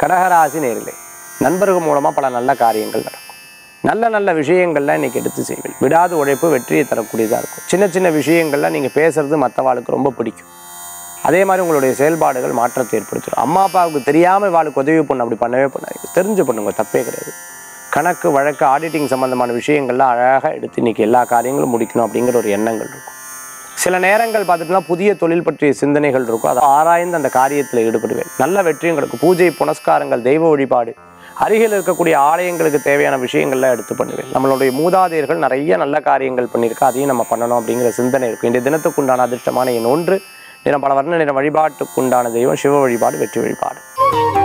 கடகராசி நேரிலே நண்பர்கள் மூலமாக பல நல்ல காரியங்கள் நடக்கும் நல்ல நல்ல விஷயங்கள்லாம் இன்னைக்கு எடுத்து செய்வீங்க விடாத உழைப்பு வெற்றியை தரக்கூடியதாக இருக்கும் சின்ன சின்ன விஷயங்கள்லாம் நீங்கள் பேசுறது மற்றவாளுக்கு ரொம்ப பிடிக்கும் அதே மாதிரி உங்களுடைய செயல்பாடுகள் மாற்றத்தை ஏற்படுத்திடும் அம்மா அப்பாவுக்கு தெரியாமல் இவாளுக்கு உதவி பண்ண அப்படி பண்ணவே பண்ணாதீங்க தெரிஞ்சு பண்ணுங்க தப்பே கிடையாது கணக்கு வழக்கு ஆடிட்டிங் சம்பந்தமான விஷயங்கள்லாம் அழகாக எடுத்து இன்னைக்கு எல்லா காரியங்களும் முடிக்கணும் அப்படிங்கிற ஒரு எண்ணங்கள் இருக்கும் சில நேரங்கள் பார்த்துட்டுனா புதிய தொழில் பற்றிய சிந்தனைகள் இருக்கும் அதை ஆராய்ந்து அந்த காரியத்தில் ஈடுபடுவேன் நல்ல வெற்றியும் கிடைக்கும் பூஜை புனஸ்காரங்கள் தெய்வ வழிபாடு அருகில் இருக்கக்கூடிய ஆலயங்களுக்கு தேவையான விஷயங்கள்லாம் எடுத்து பண்ணுவேன் நம்மளுடைய மூதாதையர்கள் நிறைய நல்ல காரியங்கள் பண்ணியிருக்கா அதையும் நம்ம பண்ணணும் அப்படிங்கிற சிந்தனை இருக்கும் இந்த தினத்துக்குண்டான அதிர்ஷ்டமான எண் ஒன்று நிறம் பல வர்ண நிற வழிபாட்டுக்குண்டான தெய்வம் சிவ வழிபாடு வெற்றி வழிபாடு